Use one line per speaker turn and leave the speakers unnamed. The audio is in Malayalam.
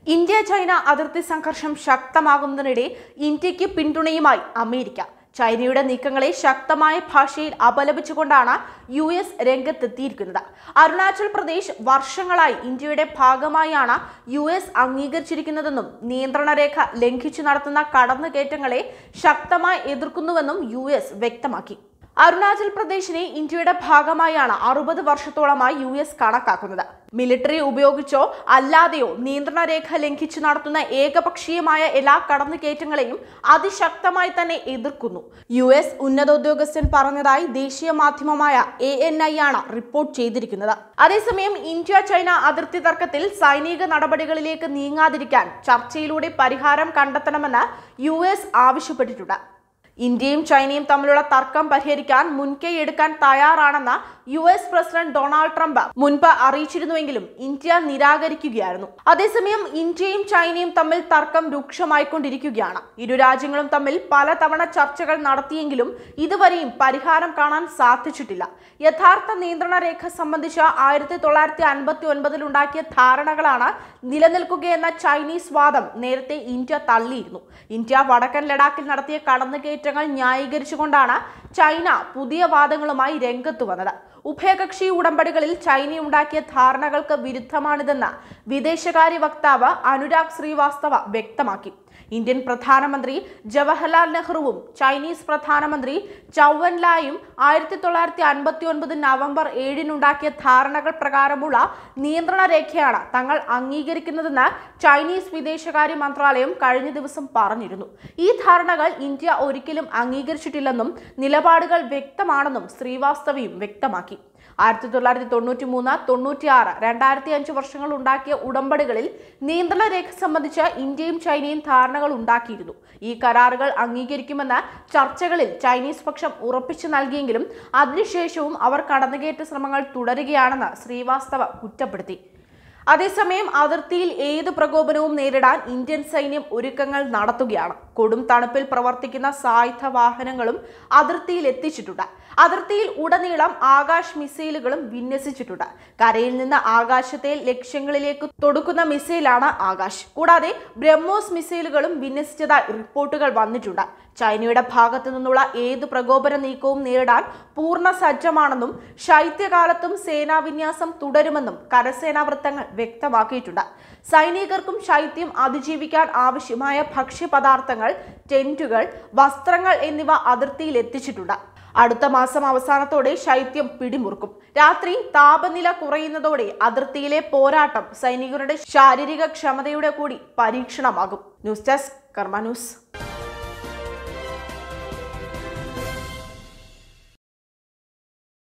ഇന്ത്യ ചൈന അതിർത്തി സംഘർഷം ശക്തമാകുന്നതിനിടെ ഇന്ത്യക്ക് പിന്തുണയുമായി അമേരിക്ക ചൈനയുടെ നീക്കങ്ങളെ ശക്തമായ ഭാഷയിൽ അപലപിച്ചുകൊണ്ടാണ് യു എസ് രംഗത്തെത്തിയിരിക്കുന്നത് അരുണാചൽ പ്രദേശ് വർഷങ്ങളായി ഇന്ത്യയുടെ ഭാഗമായാണ് യു എസ് അംഗീകരിച്ചിരിക്കുന്നതെന്നും നിയന്ത്രണ രേഖ ലംഘിച്ചു നടത്തുന്ന കടന്നുകയറ്റങ്ങളെ ശക്തമായി എതിർക്കുന്നുവെന്നും യു എസ് വ്യക്തമാക്കി അരുണാചൽ പ്രദേശിനെ ഇന്ത്യയുടെ ഭാഗമായാണ് അറുപത് വർഷത്തോളമായി യു എസ് കണക്കാക്കുന്നത് മിലിറ്ററി ഉപയോഗിച്ചോ അല്ലാതെയോ നിയന്ത്രണ രേഖ ലംഘിച്ചു നടത്തുന്ന ഏകപക്ഷീയമായ എല്ലാ കടന്നുകയറ്റങ്ങളെയും അതിശക്തമായി തന്നെ എതിർക്കുന്നു യു എസ് ഉന്നതോദ്യോഗസ്ഥൻ പറഞ്ഞതായി ദേശീയ മാധ്യമമായ എ എൻ ഐ ആണ് റിപ്പോർട്ട് ചെയ്തിരിക്കുന്നത് അതേസമയം ഇന്ത്യ ചൈന അതിർത്തി തർക്കത്തിൽ സൈനിക നടപടികളിലേക്ക് നീങ്ങാതിരിക്കാൻ ചർച്ചയിലൂടെ പരിഹാരം കണ്ടെത്തണമെന്ന് യു എസ് ആവശ്യപ്പെട്ടിട്ടുണ്ട് ഇന്ത്യയും ചൈനയും തമ്മിലുള്ള തർക്കം പരിഹരിക്കാൻ മുൻകൈ എടുക്കാൻ തയ്യാറാണെന്ന് U S president Donald Trump മുൻപ് അറിയിച്ചിരുന്നുവെങ്കിലും ഇന്ത്യ നിരാകരിക്കുകയായിരുന്നു അതേസമയം ഇന്ത്യയും ചൈനയും തമ്മിൽ തർക്കം രൂക്ഷമായിക്കൊണ്ടിരിക്കുകയാണ് ഇരു രാജ്യങ്ങളും തമ്മിൽ പലതവണ ചർച്ചകൾ നടത്തിയെങ്കിലും ഇതുവരെയും പരിഹാരം കാണാൻ സാധിച്ചിട്ടില്ല യഥാർത്ഥ നിയന്ത്രണ രേഖ സംബന്ധിച്ച് ആയിരത്തി തൊള്ളായിരത്തി അൻപത്തി ഒൻപതിൽ ഉണ്ടാക്കിയ ധാരണകളാണ് നിലനിൽക്കുകയെന്ന ചൈനീസ് വാദം നേരത്തെ ഇന്ത്യ തള്ളിയിരുന്നു ഇന്ത്യ വടക്കൻ ലഡാക്കിൽ നടത്തിയ കടന്നുകയറ്റങ്ങൾ ന്യായീകരിച്ചുകൊണ്ടാണ് ചൈന പുതിയ വാദങ്ങളുമായി രംഗത്തു വന്നത് ഉഭയകക്ഷി ഉടമ്പടികളിൽ ചൈന ഉണ്ടാക്കിയ ധാരണകൾക്ക് വിരുദ്ധമാണിതെന്ന് വിദേശകാര്യ വക്താവ് അനുരാഗ് ശ്രീവാസ്തവ വ്യക്തമാക്കി ഇന്ത്യൻ പ്രധാനമന്ത്രി ജവഹർലാൽ നെഹ്റുവും ചൈനീസ് പ്രധാനമന്ത്രി ചൗവൻ ലായും ആയിരത്തി തൊള്ളായിരത്തി അൻപത്തി ഒൻപത് നവംബർ ഏഴിനുണ്ടാക്കിയ ധാരണകൾ പ്രകാരമുള്ള നിയന്ത്രണ രേഖയാണ് തങ്ങൾ അംഗീകരിക്കുന്നതെന്ന് ചൈനീസ് വിദേശകാര്യ മന്ത്രാലയം കഴിഞ്ഞ ദിവസം പറഞ്ഞിരുന്നു ഈ ധാരണകൾ ഇന്ത്യ ഒരിക്കലും അംഗീകരിച്ചിട്ടില്ലെന്നും നിലപാടുകൾ വ്യക്തമാണെന്നും ശ്രീവാസ്തവയും വ്യക്തമാക്കി ആയിരത്തി തൊള്ളായിരത്തി തൊണ്ണൂറ്റി മൂന്ന് തൊണ്ണൂറ്റി ആറ് രണ്ടായിരത്തി അഞ്ച് വർഷങ്ങൾ ഉണ്ടാക്കിയ ഉടമ്പടികളിൽ നിയന്ത്രണ രേഖ സംബന്ധിച്ച് ഇന്ത്യയും ചൈനയും ധാരണകൾ ഉണ്ടാക്കിയിരുന്നു ഈ കരാറുകൾ അംഗീകരിക്കുമെന്ന് ചർച്ചകളിൽ ചൈനീസ് പക്ഷം ഉറപ്പിച്ചു നൽകിയെങ്കിലും അതിനുശേഷവും അവർ കടന്നുകയറ്റ ശ്രമങ്ങൾ തുടരുകയാണെന്ന് ശ്രീവാസ്തവ കുറ്റപ്പെടുത്തി അതേസമയം അതിർത്തിയിൽ ഏത് പ്രകോപനവും നേരിടാൻ ഇന്ത്യൻ സൈന്യം ഒരുക്കങ്ങൾ നടത്തുകയാണ് കൊടും തണുപ്പിൽ പ്രവർത്തിക്കുന്ന സായുധ വാഹനങ്ങളും അതിർത്തിയിൽ എത്തിച്ചിട്ടുണ്ട് അതിർത്തിയിൽ ഉടനീളം ആകാശ് മിസൈലുകളും വിന്യസിച്ചിട്ടുണ്ട് കരയിൽ നിന്ന് ആകാശത്തെ ലക്ഷ്യങ്ങളിലേക്ക് തൊടുക്കുന്ന മിസൈലാണ് ആകാശ് കൂടാതെ ബ്രഹ്മോസ് മിസൈലുകളും വിന്യസിച്ചതായി റിപ്പോർട്ടുകൾ വന്നിട്ടുണ്ട് ചൈനയുടെ ഭാഗത്തു നിന്നുള്ള ഏത് പ്രകോപന നീക്കവും നേരിടാൻ പൂർണ്ണ സജ്ജമാണെന്നും ശൈത്യകാലത്തും സേനാവിന്യാസം തുടരുമെന്നും കരസേനാ വൃത്തങ്ങൾ വ്യക്തമാക്കിയിട്ടുണ്ട് സൈനികർക്കും ശൈത്യം അതിജീവിക്കാൻ ആവശ്യമായ ഭക്ഷ്യപദാർത്ഥങ്ങൾ ടെന്റുകൾ വസ്ത്രങ്ങൾ എന്നിവ അതിർത്തിയിൽ എത്തിച്ചിട്ടുണ്ട് അടുത്ത മാസം അവസാനത്തോടെ ശൈത്യം പിടിമുറുക്കും രാത്രി താപനില കുറയുന്നതോടെ അതിർത്തിയിലെ പോരാട്ടം സൈനികരുടെ ശാരീരിക ക്ഷമതയുടെ കൂടി പരീക്ഷണമാകും ന്യൂസ് ഡെസ്ക് കർമ്മ ന്യൂസ്